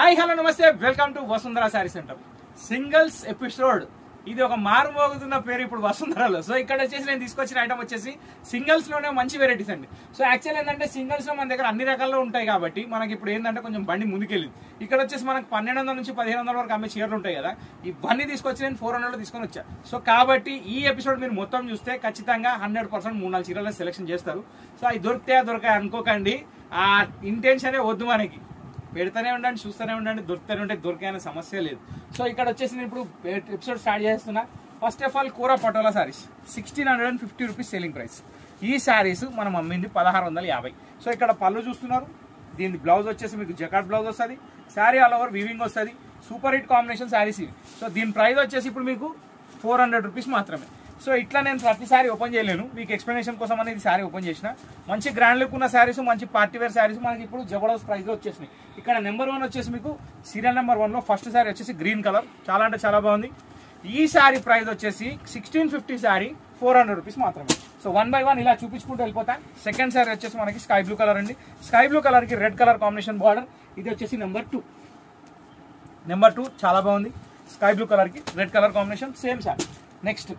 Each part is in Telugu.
హాయ్ హలో నమస్తే welcome to Vasundhara sari centre singles episode ఇది ఒక మారుమోగుతున్న పేరు ఇప్పుడు వసుంధరలో సో ఇక్కడ వచ్చేసి నేను తీసుకొచ్చిన ఐటమ్ వచ్చేసి సింగిల్స్ లోనే మంచి వెరైటీస్ అండి సో యాక్చువల్ ఏంటంటే సింగిల్స్ లో మన దగ్గర అన్ని రకాల్లో ఉంటాయి కాబట్టి మనకి ఇప్పుడు ఏంటంటే కొంచెం బండి ముందుకెళ్ళింది ఇక్కడ వచ్చేసి మనకి పన్నెండు వందల నుంచి పదిహేను వందల వరకు అమ్మే చీరలు ఉంటాయి కదా ఇవన్నీ తీసుకొచ్చి నేను ఫోర్ హండ్రెడ్ తీసుకొని వచ్చా సో కాబట్టి ఈ ఎపిసోడ్ మీరు మొత్తం చూస్తే ఖచ్చితంగా హండ్రెడ్ పర్సెంట్ మూడు నాలుగు చీరలు సెలెక్షన్ చేస్తారు సో అవి దొరికితే దొరకాయి అనుకోకండి ఆ ఇంటెన్షనే వద్దు మనకి పెడతానే ఉండండి చూస్తూనే ఉండండి దొరుకుతూనే ఉంటే దొరికే అనే సమస్య లేదు సో ఇక్కడ వచ్చేసి నేను ఇప్పుడు ఎపిసోడ్ స్టార్ట్ చేస్తున్నా ఫస్ట్ ఆఫ్ ఆల్ కూర Patola saris sixteen hundred and fifty rupees selling price ఈ శారీస్ మనం అమ్మింది పదహారు వందల యాభై సో ఇక్కడ పళ్ళు చూస్తున్నారు దీని బ్లౌజ్ వచ్చేసి మీకు జకాట్ బ్లౌజ్ వస్తుంది శారీ ఆల్ ఓవర్ వీవింగ్ వస్తుంది సూపర్ హిట్ కాంబినేషన్ శారీస్ ఇవి సో దీని ప్రైస్ వచ్చేసి ఇప్పుడు మీకు ఫోర్ హండ్రెడ్ రూపీస్ మాత్రమే సో ఇట్లా నేను ప్రతి సారీ ఓపెన్ చేయలేను మీకు ఎక్స్ప్లెనేషన్ కోసం అనేది శారీ ఓపెన్ చేసిన మంచి గ్రాండ్ లుక్ ఉన్న శారీస్ మంచి పార్టీ వేర్ శారీస్ మనకి ఇప్పుడు జబర్దస్త్ ప్రైస్ లో వచ్చేసినాయి ఇక్కడ నెంబర్ వన్ వచ్చేసి మీకు సీరియల్ నెంబర్ వన్ లో ఫస్ట్ శారీ వచ్చేసి గ్రీన్ కలర్ చాలా అంటే చాలా బాగుంది ఈ శారీ ప్రైస్ వచ్చేసి sixteen fifty sari four hundred rupees మాత్రమే సో వన్ బై వన్ ఇలా చూపించుకుంటూ వెళ్ళిపోతా సెకండ్ శారీ వచ్చేసి మనకి స్కై బ్లూ కలర్ అండి స్కై బ్లూ కలర్ కి రెడ్ కలర్ కాంబినేషన్ బార్డర్ ఇది వచ్చేసి నెంబర్ టూ నెంబర్ టూ చాలా బాగుంది స్కై బ్లూ కలర్ కి red colour combination same sari next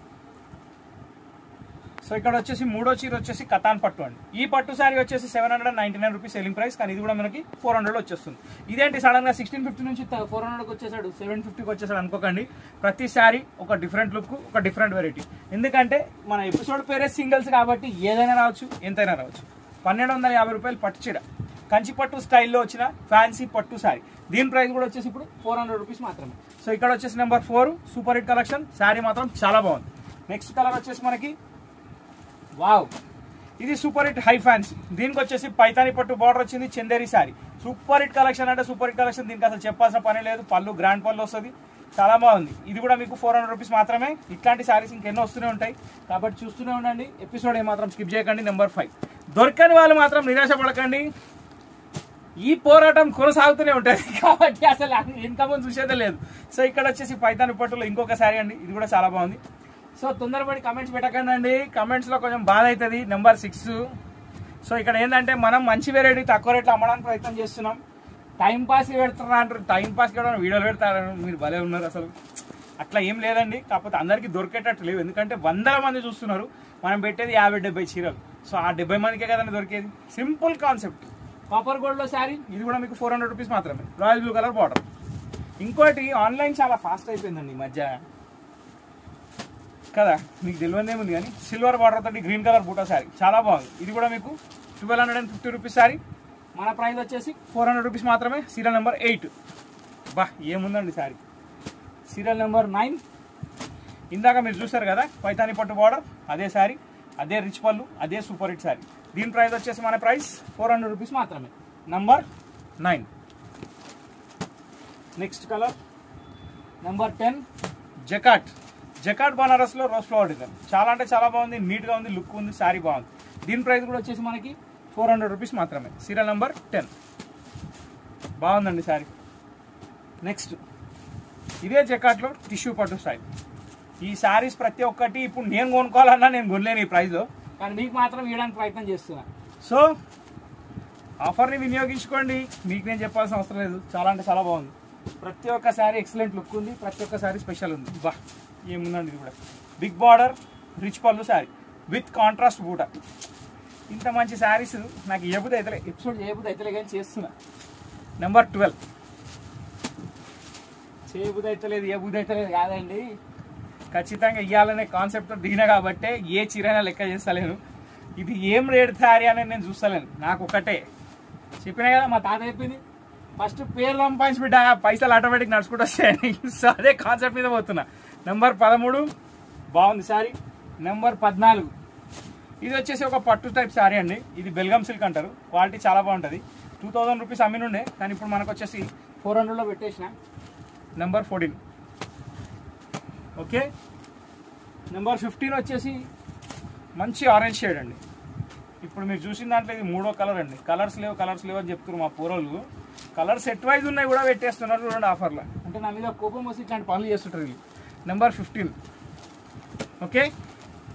so ఇక్కడ వచ్చేసి మూడో చీర వచ్చేసి కతాన్ పట్టు అండి ఈ పట్టు శారీ వచ్చేసి seven hundred and ninety nine rupees selling price కానీ ఇది కూడా మనకి ఫోర్ హండ్రెడ్ వచ్చేస్తుంది ఇదేంటి సడన్ గా సిక్స్టీన్ ఫిఫ్టీ నుంచి ఫోర్ హండ్రెడ్కి వచ్చేసాడు సెవెన్ ఫిఫ్టీకి వచ్చేసాడు అనుకోకండి ప్రతి శారీ ఒక డిఫరెంట్ లుక్ ఒక డిఫరెంట్ వెరైటీ ఎందుకంటే మన ఎపిసోడ్ పేరే సింగిల్స్ కాబట్టి ఏదైనా రావచ్చు ఎంతైనా రావచ్చు పన్నెండు వందల యాభై రూపాయలు పట్టు చీర కంచి పట్టు స్టైల్లో వచ్చిన ఫ్యాన్సీ పట్టు శారీ దీని ప్రైస్ కూడా వచ్చేసి ఇప్పుడు ఫోర్ హండ్రెడ్ రూపీస్ మాత్రమే సో ఇక్కడ వచ్చేసి number four super hit collection sari మాత్రం చాలా బాగుంది నెక్స్ట్ కలర్ వచ్చేసి మనకి వావ్ ఇది సూపర్ హిట్ హై ఫ్యాన్సీ దీనికి వచ్చేసి పైతాని పట్టు బార్డర్ వచ్చింది Chanderi sari super hit collection అంటే సూపర్ హిట్ కలెక్షన్ దీనికి అసలు చెప్పాల్సిన పని లేదు పళ్ళు గ్రాండ్ పళ్ళు వస్తుంది చాలా బాగుంది ఇది కూడా మీకు ఫోర్ హండ్రెడ్ రూపీస్ మాత్రమే ఇట్లాంటి శారీస్ ఇంకెన్నో వస్తూనే ఉంటాయి కాబట్టి చూస్తూనే ఉండండి ఎపిసోడ్ ఏమాత్రం స్కిప్ చేయకండి నెంబర్ ఫైవ్ దొరకని వాళ్ళు మాత్రం నిరాశపడకండి ఈ పోరాటం కొనసాగుతూనే ఉంటుంది కాబట్టి అసలు ఇన్కమ్ చూసేదే లేదు సో ఇక్కడ వచ్చేసి పైతాని పట్టులో ఇంకొక శారీ అండి ఇది కూడా చాలా బాగుంది సో తొందరపడి కమెంట్స్ పెట్టకండి అండి కమెంట్స్ లో కొంచెం బాధ అవుతుంది నెంబర్ సిక్స్ సో ఇక్కడ ఏంటంటే మనం మంచి వెరైటీ తక్కువ రేట్లో అమ్మడానికి ప్రయత్నం చేస్తున్నాం టైం పాస్ పెడుతున్నా అంటారు టైం పాస్ కూడా వీడియోలు పెడతారు మీరు భలే ఉన్నారు అసలు అట్లా ఏం లేదండి కాకపోతే అందరికీ దొరికేటట్టు లేవు ఎందుకంటే వందల మంది చూస్తున్నారు మనం పెట్టేది యాభై డెబ్బై చీరలు సో ఆ డెబ్బై మందికే కదండి దొరికేది సింపుల్ కాన్సెప్ట్ కాపర్ గోల్డ్ లో శారీ ఇది కూడా మీకు ఫోర్ హండ్రెడ్ రూపీస్ మాత్రమే రాయల్ బ్లూ కలర్ బార్డర్ ఇంకోటి ఆన్లైన్ చాలా ఫాస్ట్ అయిపోయిందండి ఈ మధ్య కదా మీకు తెలియదు ఏముంది కానీ సిల్వర్ బార్డర్ తోటి గ్రీన్ కలర్ బూటా శారీ చాలా బాగుంది ఇది కూడా మీకు twelve hundred and fifty rupees sari మన ప్రైస్ వచ్చేసి ఫోర్ హండ్రెడ్ రూపీస్ మాత్రమే సీరియల్ నెంబర్ ఎయిట్ బా ఏముందండి శారీ సీరియల్ నెంబర్ నైన్ ఇందాక మీరు చూసారు కదా పైతాని పట్టు బార్డర్ అదే శారీ అదే రిచ్ పళ్ళు అదే సూపర్ హిట్ శారీ దీని ప్రైస్ వచ్చేసి మన ప్రైస్ ఫోర్ హండ్రెడ్ రూపీస్ మాత్రమే number nine next colour number ten jacquard jacquard Banaras లో రోజ్ ఫ్లవర్ డిజైన్ చాలా అంటే చాలా బాగుంది నీట్ గా ఉంది లుక్ ఉంది శారీ బాగుంది దీని ప్రైస్ కూడా వచ్చేసి మనకి ఫోర్ హండ్రెడ్ రూపీస్ మాత్రమే సీరియల్ నెంబర్ టెన్ బాగుందండి శారీ నెక్స్ట్ ఇదే జకాట్లో టిష్యూ పట్టు స్టైల్ ఈ శారీస్ ప్రతి ఒక్కటి ఇప్పుడు నేను కొనుక్కోవాలన్నా నేను కొనలేను ఈ ప్రైస్లో కానీ మీకు మాత్రం ఇవ్వడానికి ప్రయత్నం చేస్తున్నా సో ఆఫర్ని వినియోగించుకోండి మీకు నేను చెప్పాల్సిన అవసరం లేదు చాలా అంటే చాలా బాగుంది ప్రతి ఒక్క శారీ ఎక్సలెంట్ లుక్ ఉంది ప్రతి ఒక్క శారీ స్పెషల్ ఉంది బా ఏముందండి ఇది కూడా బిగ్ బార్డర్ రిచ్ పళ్ళు శారీ విత్ కాంట్రాస్ట్ బూట ఇంత మంచి శారీస్ నాకు ఏబుది అయితలే ఎపిసోడ్ ఏబుది అయితలే కానీ చేస్తున్నా నెంబర్ ట్వెల్వ్ చేయబుది అయితలేదు ఏ బుద్ధి అయితలేదు కాదండి ఖచ్చితంగా ఇవ్వాలనే కాన్సెప్ట్ దిగిన కాబట్టి ఏ చీరైనా లెక్క చేస్తలేను ఇది ఏం రేట్ శారీ అనేది నేను చూస్తలేను నాకు ఒకటే చెప్పినా కదా మా తాత చెప్పింది ఫస్ట్ పేరు సంపాదించి బిడ్డ పైసలు ఆటోమేటిక్ నడుచుకుంటూ వస్తాయని సో అదే కాన్సెప్ట్ మీద పోతున్నా నెంబర్ పదమూడు బాగుంది శారీ నెంబర్ పద్నాలుగు ఇది వచ్చేసి ఒక పట్టు టైప్ శారీ అండి ఇది బెల్గం సిల్క్ అంటారు క్వాలిటీ చాలా బాగుంటుంది టూ థౌజండ్ రూపీస్ అమ్మినుండే కానీ ఇప్పుడు మనకు వచ్చేసి ఫోర్ హండ్రెడ్లో పెట్టేసిన number fourteen okay number fifteen వచ్చేసి మంచి ఆరెంజ్ షేడ్ అండి ఇప్పుడు మీరు చూసిన దాంట్లో ఇది మూడో కలర్ అండి కలర్స్ లేవు కలర్స్ లేవు అని చెప్తున్నారు మా పూర్వలు కలర్ సెట్ వైజ్ ఉన్నాయి కూడా పెట్టేస్తున్నారు చూడండి ఆఫర్లో అంటే నా మీద కోపం వచ్చి ఇట్లాంటి పనులు చేస్తుంటారు వీళ్ళు number fifteen okay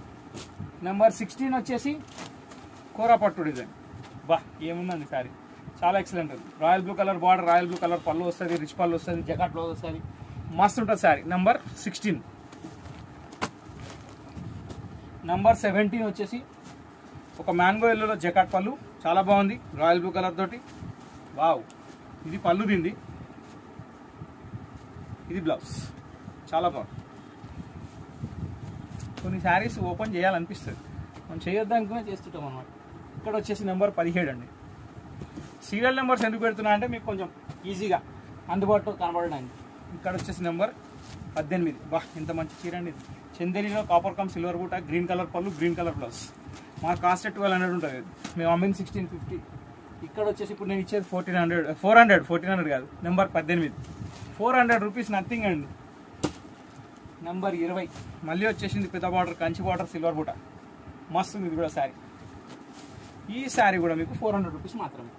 number sixteen వచ్చేసి కూర పట్టు డిజైన్ బా ఏముందండి సారీ చాలా ఎక్సలెంట్ ఉంది royal blue colour border royal blue colour పళ్ళు వస్తుంది రిచ్ పళ్ళు వస్తుంది జకాట్ బ్లౌజ్ వస్తుంది మస్తు ఉంటుంది sari number sixteen number seventeen వచ్చేసి ఒక మ్యాంగో ఎల్లోలో జకాట్ పళ్ళు చాలా బాగుంది రాయల్ బ్లూ కలర్ తోటి వావ్ ఇది పళ్ళు దీంది ఇది బ్లౌజ్ చాలా బాగుంది కొన్ని శారీస్ ఓపెన్ చేయాలనిపిస్తుంది మనం చేయొద్దు అనుకునే చేస్తుంటాం అనమాట ఇక్కడ వచ్చేసి నెంబర్ పదిహేడు అండి సీరియల్ నెంబర్స్ ఎందుకు పెడుతున్నా అంటే మీకు కొంచెం ఈజీగా అందుబాటులో కనబడడానికి ఇక్కడ వచ్చేసి నెంబర్ పద్దెనిమిది బా ఇంత మంచి చీర అండి ఇది చందేరిలో కాపర్ కమ్ సిల్వర్ బూట గ్రీన్ కలర్ పళ్ళు గ్రీన్ కలర్ బ్లౌజ్ మా కాస్ట్ ట్వెల్వ్ హండ్రెడ్ ఉంటుంది మేము అమ్మింది సిక్స్టీన్ ఫిఫ్టీ ఇక్కడ వచ్చేసి ఇప్పుడు నేను ఇచ్చేది fourteen hundred four hundred fourteen hundred కాదు నెంబర్ పద్దెనిమిది ఫోర్ హండ్రెడ్ రూపీస్ నథింగ్ అండి నెంబర్ ఇరవై మళ్ళీ వచ్చేసింది పెద్ద బార్డర్ కంచి బార్డర్ సిల్వర్ బూట మస్తు ఉంది ఇది కూడా శారీ ఈ శారీ కూడా మీకు ఫోర్ హండ్రెడ్ రూపీస్ మాత్రమే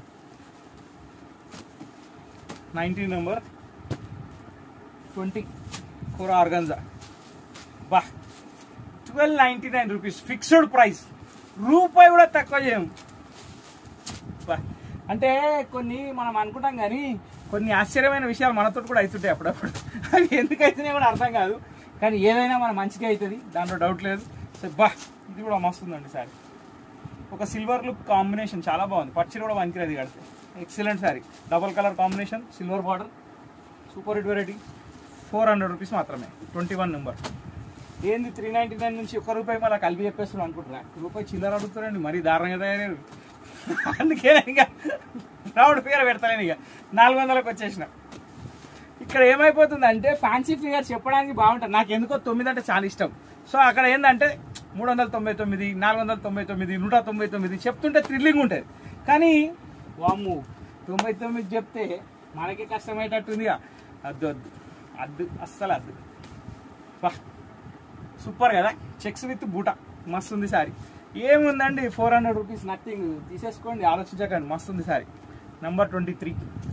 nineteen number twenty four organza బా twelve ninety nine rupees fixed price రూపాయి కూడా తక్కువ చేయము బా అంటే కొన్ని మనం అనుకుంటాం కానీ కొన్ని ఆశ్చర్యమైన విషయాలు మనతో కూడా అవుతుంటాయి అప్పుడప్పుడు అవి ఎందుకు అవుతున్నాయో కూడా అర్థం కాదు కానీ ఏదైనా మన మంచిగా అవుతుంది దాంట్లో డౌట్ లేదు సో బా ఇది కూడా మస్తు ఉందండి సారీ ఒక సిల్వర్ లుక్ కాంబినేషన్ చాలా బాగుంది పచ్చిరి కూడా పనికిరది కడితే excellent sari double colour combination silver border super hit variety four hundred rupees మాత్రమే ట్వంటీ వన్ నెంబర్ ఏంది త్రీ నైంటీ నైన్ నుంచి ఒక్క రూపాయి మళ్ళీ కలిపి చెప్పేస్తున్నాను అనుకుంటున్నా రూపాయి చిల్లర అడుగుతారండి మరీ దారుణంగా తయారయ్యారు అందుకే నేను ఇక రౌండ్ ఫిగర్ పెడతాను ఇక నాలుగు వందలకు వచ్చేసిన ఇక్కడ ఏమైపోతుంది అంటే ఫ్యాన్సీ ఫిగర్ చెప్పడానికి బాగుంటుంది నాకు ఎందుకో తొమ్మిది అంటే చాలా ఇష్టం సో అక్కడ ఏంటంటే మూడు వందల తొంభై తొమ్మిది నాలుగు వందల తొంభై తొమ్మిది నూట తొంభై తొమ్మిది చెప్తుంటే థ్రిల్లింగ్ ఉంటుంది కానీ వాము తొంభై తొమ్మిది చెప్తే మనకి కష్టమయ్యేటట్టుందిగా అద్దు అద్దు అద్దు అస్సలు అద్దు వా సూపర్ కదా చెక్స్ విత్ బూట మస్తు ఉంది సారీ ఏముందండి ఫోర్ హండ్రెడ్ రూపీస్ నథింగ్ తీసేసుకోండి ఆలోచించకండి మస్తు ఉంది sari number twenty three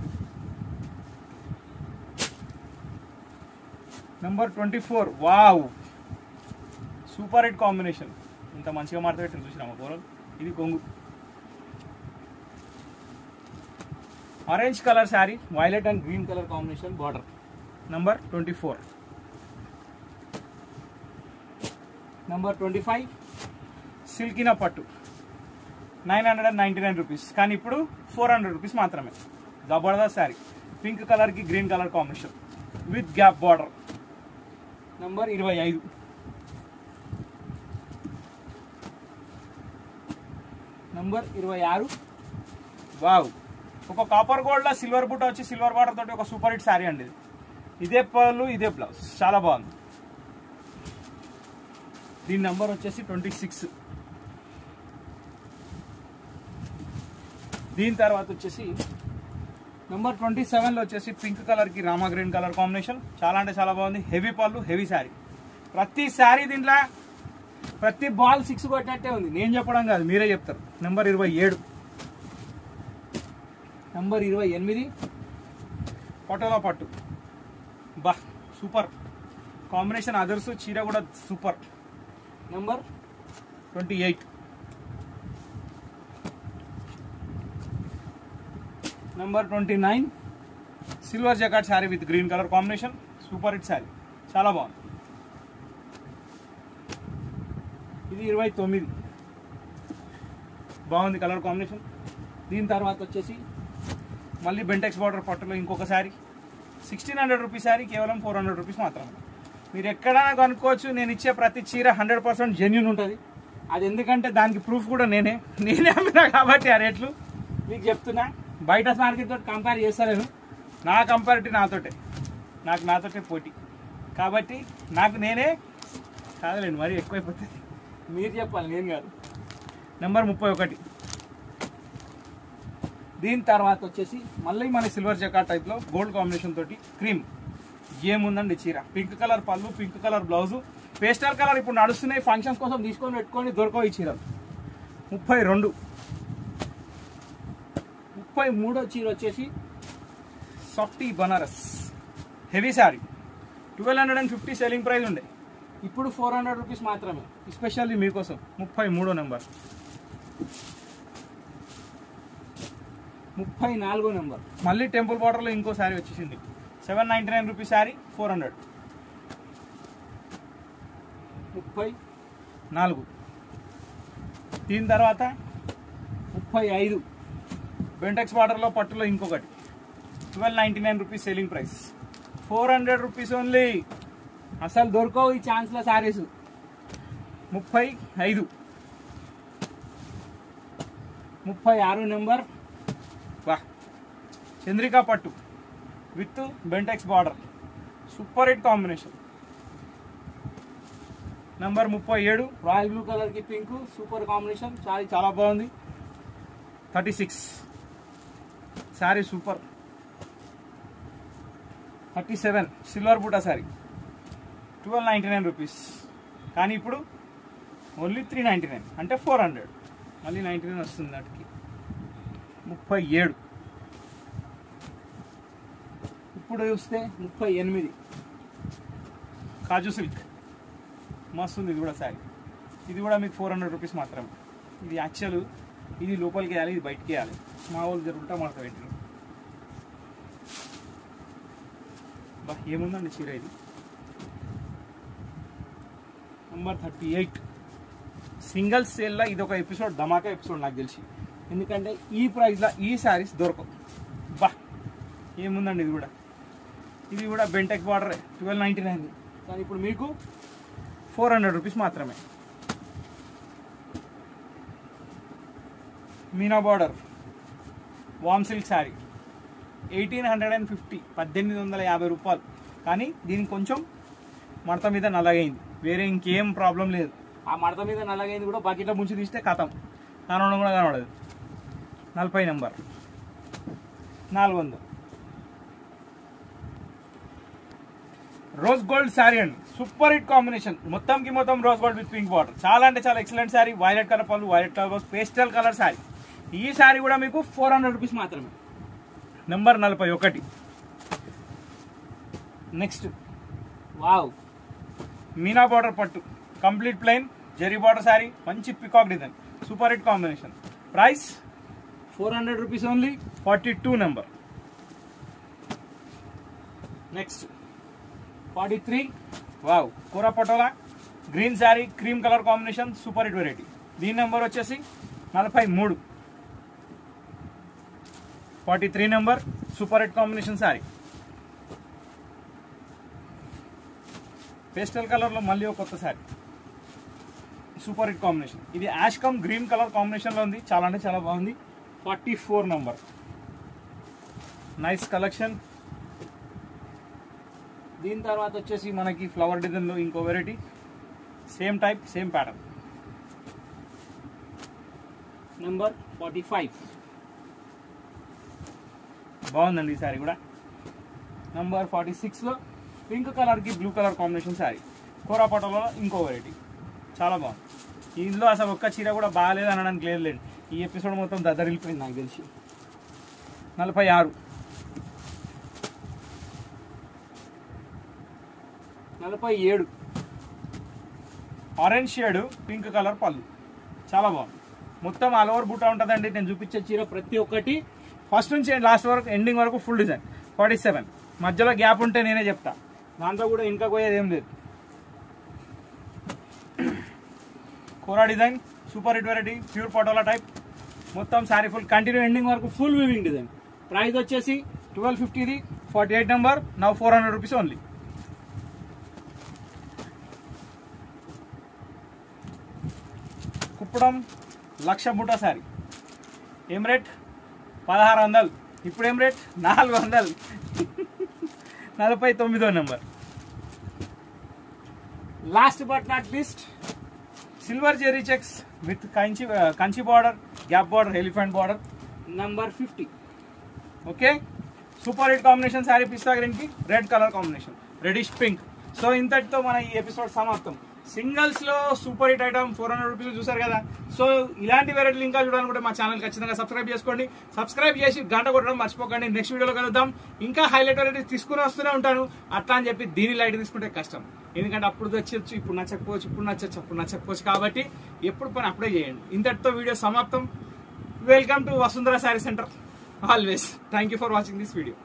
number twenty four wow super hit combination ఇంత మంచిగా మాట్లాడి చూసినామా పూర్వం ఇది కొంగు orange colour sari violet and green colour combination border number twenty four number twenty five సిల్కిన పట్టు nine hundred and ninety nine rupees కానీ ఇప్పుడు ఫోర్ హండ్రెడ్ రూపీస్ మాత్రమే జబర్దస్త్ శారీ పింక్ కలర్కి green colour combination with gap border number ఇరవై ఐదు నంబర్ ఇరవై ఆరు వావ్ ఒక కాపర్ గోల్డ్ సిల్వర్ బూట వచ్చి సిల్వర్ బార్డర్ తోటి ఒక సూపర్ హిట్ శారీ అండి ఇది ఇదే పళ్ళు ఇదే బ్లౌజ్ చాలా బాగుంది దీని నంబర్ వచ్చేసి ట్వంటీ సిక్స్ దీని తర్వాత వచ్చేసి నెంబర్ ట్వంటీ సెవెన్లో వచ్చేసి పింక్ కలర్కి రామా గ్రీన్ కలర్ కాంబినేషన్ చాలా అంటే చాలా బాగుంది హెవీ పళ్ళు హెవీ శారీ ప్రతి శారీ దీంట్లో ప్రతి బాల్ సిక్స్ కొట్టినట్టే ఉంది నేను చెప్పడం కాదు మీరే చెప్తారు నెంబర్ ఇరవై ఏడు నెంబర్ ఇరవై ఎనిమిది పటోలా పట్టు బా సూపర్ కాంబినేషన్ అదర్స్ చీర కూడా super number twenty eight number twenty nine silver jacquard sari with green colour combination super hit sari చాలా బాగుంది ఇది ఇరవై తొమ్మిది బాగుంది కలర్ కాంబినేషన్ దీని తర్వాత వచ్చేసి మళ్ళీ బెంటెక్స్ బార్డర్ పట్టులో ఇంకొక sari sixteen hundred rupees sari కేవలం ఫోర్ హండ్రెడ్ రూపీస్ మాత్రమే మీరు ఎక్కడైనా కొనుక్కోవచ్చు నేను ఇచ్చే ప్రతి చీర హండ్రెడ్ పర్సెంట్ జెన్యున్ ఉంటుంది అది ఎందుకంటే దానికి ప్రూఫ్ కూడా నేనే నేనే అమ్మినా కాబట్టి ఆ రేట్లు మీకు చెప్తున్నా బయట మార్కెట్ తోటి కంపేర్ చేస్తలేను నా కంపారిటీ నాతోటే నాకు నాతోటే పోటీ కాబట్టి నాకు నేనే కాదులేండి మరీ ఎక్కువైపోతుంది మీరు చెప్పాలి నేను కాదు నెంబర్ ముప్పై ఒకటి దీని తర్వాత వచ్చేసి మళ్ళీ మన సిల్వర్ జకా టైప్లో గోల్డ్ కాంబినేషన్ తోటి క్రీమ్ ఏముందండి చీర పింక్ కలర్ పళ్ళు pink colour blouse pastel colour ఇప్పుడు నడుస్తున్నాయి ఫంక్షన్స్ కోసం తీసుకొని పెట్టుకొని దొరకవు ఈ చీరలు ముప్పై రెండు ముప్పై మూడో చీర వచ్చేసి softy Banaras heavy sari twelve hundred and fifty selling price ఉండే ఇప్పుడు ఫోర్ హండ్రెడ్ రూపీస్ మాత్రమే ఎస్పెషల్లీ మీకోసం ముప్పై మూడో నెంబర్ ముప్పై నాలుగో నెంబర్ మళ్ళీ టెంపుల్ బార్డర్లో ఇంకో శారీ వచ్చేసింది seven ninety nine rupees sari four hundred ముప్పై నాలుగు దీని తర్వాత ముప్పై ఐదు బెంటెక్స్ బార్డర్లో పట్టులో ఇంకొకటి twelve ninety nine rupees selling price four hundred rupees only అసలు దొరకవు ఈ ఛాన్స్లో శారీస్ ముప్పై ఐదు ముప్పై ఆరు నెంబర్ వా చంద్రికా పట్టు with Bentex border super hit combination number ముప్పై ఏడు రాయల్ బ్లూ కలర్కి పింక్ సూపర్ కాంబినేషన్ శారీ చాలా బాగుంది thirty six sari super thirty seven silver బూటా sari twelve ninety nine rupees కానీ ఇప్పుడు ఓన్లీ త్రీ నైంటీ నైన్ అంటే ఫోర్ హండ్రెడ్ మళ్ళీ నైంటీ నైన్ వస్తుంది వాటికి ముప్పై ఏడు ఇప్పుడు చూస్తే ముప్పై ఎనిమిది కాజు సిల్క్ మస్తు ఉంది ఇది కూడా శారీ ఇది కూడా మీకు ఫోర్ హండ్రెడ్ రూపీస్ మాత్రమే ఇది యాక్చువల్ ఇది లోపలికి వేయాలి ఇది బయటికి వేయాలి మా వాళ్ళు జరుగుతా మనకు పెట్టి బా ఏముందండి చీర ఇది నంబర్ థర్టీ ఎయిట్ సింగిల్ సేల్లో ఇది ఒక ఎపిసోడ్ ధమాకా ఎపిసోడ్ నాకు తెలిసి ఎందుకంటే ఈ ప్రైస్లో ఈ శారీస్ దొరకవు బా ఏముందండి ఇది కూడా ఇది కూడా Bentex border twelve ninety nine కానీ ఇప్పుడు మీకు ఫోర్ హండ్రెడ్ రూపీస్ మాత్రమే మీనా బార్డర్ వామ్ silk sari eighteen hundred and fifty పద్దెనిమిది వందల యాభై రూపాయలు కానీ దీనికి కొంచెం మడత మీద నల్లగైంది వేరే ఇంకేం ప్రాబ్లం లేదు ఆ మడత మీద నల్లగైంది కూడా బకెట్లో ముంచి తీస్తే కథం కనవడం కూడా కనబడదు నలభై నెంబర్ నాలుగు వందలు రోజ్ గోల్డ్ శారీ అండి సూపర్ హిట్ కాంబినేషన్ మొత్తంకి మొత్తం rose gold with pink border చాలా అంటే చాలా ఎక్సలెంట్ శారీ వైలెట్ కలర్ పళ్ళు violet colour pastel colour sari ఈ శారీ కూడా మీకు ఫోర్ హండ్రెడ్ రూపీస్ మాత్రమే నెంబర్ నలభై ఒకటి నెక్స్ట్ వావ్ మీనా బార్డర్ పట్టు కంప్లీట్ ప్లెయిన్ జెరీ బార్డర్ శారీ మంచి peacock design super hit combination price four hundred rupees only forty two number next forty three wow కూర Patola green sari cream colour combination super hit variety దీని నెంబర్ వచ్చేసి నలభై మూడు forty three number super hit combination sari pastel కలర్లో మళ్ళీ ఒక కొత్త శారీ సూపర్ హిట్ కాంబినేషన్ ఇది యాష్ కమ్ గ్రీన్ కలర్ కాంబినేషన్లో ఉంది చాలా అంటే చాలా బాగుంది forty four number nice collection దీని తర్వాత వచ్చేసి మనకి ఫ్లవర్ డిజైన్లో ఇంకో variety same type same pattern number forty five బాగుందండి ఈ శారీ కూడా నంబర్ ఫార్టీ సిక్స్లో పింక్ కలర్కి బ్లూ కలర్ కాంబినేషన్ శారీ కోరాపటలో ఇంకో వెరైటీ చాలా బాగుంది ఇందులో అసలు ఒక్క చీర కూడా బాగాలేదు అనడానికి లేదు లేండి ఈ ఎపిసోడ్ మొత్తం దద్దరిల్లిపోయింది నాకు తెలిసి నలభై ఆరు నలభై ఏడు ఆరెంజ్ షేడ్ పింక్ కలర్ పళ్ళు చాలా బాగుంది మొత్తం ఆల్ ఓవర్ బూటా ఉంటుందండి నేను చూపించే చీర ప్రతి ఒక్కటి ఫస్ట్ నుంచి లాస్ట్ వరకు ఎండింగ్ వరకు ఫుల్ డిజైన్ ఫార్టీ సెవెన్ మధ్యలో గ్యాప్ ఉంటే నేనే చెప్తా దాంట్లో కూడా ఇంకా పోయేది ఏం లేదు కోరా design super hit variety pure Patola type మొత్తం శారీ ఫుల్ కంటిన్యూ ఎండింగ్ వరకు ఫుల్ వివింగ్ డిజైన్ ప్రైస్ వచ్చేసి ట్వెల్వ్ ఫిఫ్టీది forty eight number now four hundred rupees only కుప్పడం లక్ష బుట్ట శారీ ఏం రేట్ పదహారు వందలు ఇప్పుడు ఏం రేట్ నాలుగు వందలు నలభై తొమ్మిదో number last but not least silver zari checks with Kanchi Kanchi border gap border elephant border number fifty okay super hit combination sari పిస్తా గ్రీన్కి red colour combination reddish pink so ఇంతటితో మన ఈ ఎపిసోడ్ సమాప్తం సింగల్స్ లో super hit item four hundred rupees చూసారు కదా సో ఇలాంటి వెరైటీలు ఇంకా చూడాలనుకుంటే మా ఛానల్ ఖచ్చితంగా సబ్స్క్రైబ్ చేసుకోండి సబ్స్క్రైబ్ చేసి గంట కొట్టడం మర్చిపోకండి నెక్స్ట్ వీడియోలో కలుద్దాం ఇంకా హైలైట్ వెరైటీస్ తీసుకుని వస్తూనే ఉంటాను అట్లా అని చెప్పి దీని లైట్ తీసుకుంటే కష్టం ఎందుకంటే అప్పుడు వచ్చచ్చు ఇప్పుడు నచ్చకపోవచ్చు ఇప్పుడు నచ్చచ్చు అప్పుడు నచ్చకపోవచ్చు కాబట్టి ఎప్పుడు పని అప్పుడే చేయండి ఇంతటితో వీడియో సమాప్తం welcome to Vasundhara sari centre always thank you for watching this video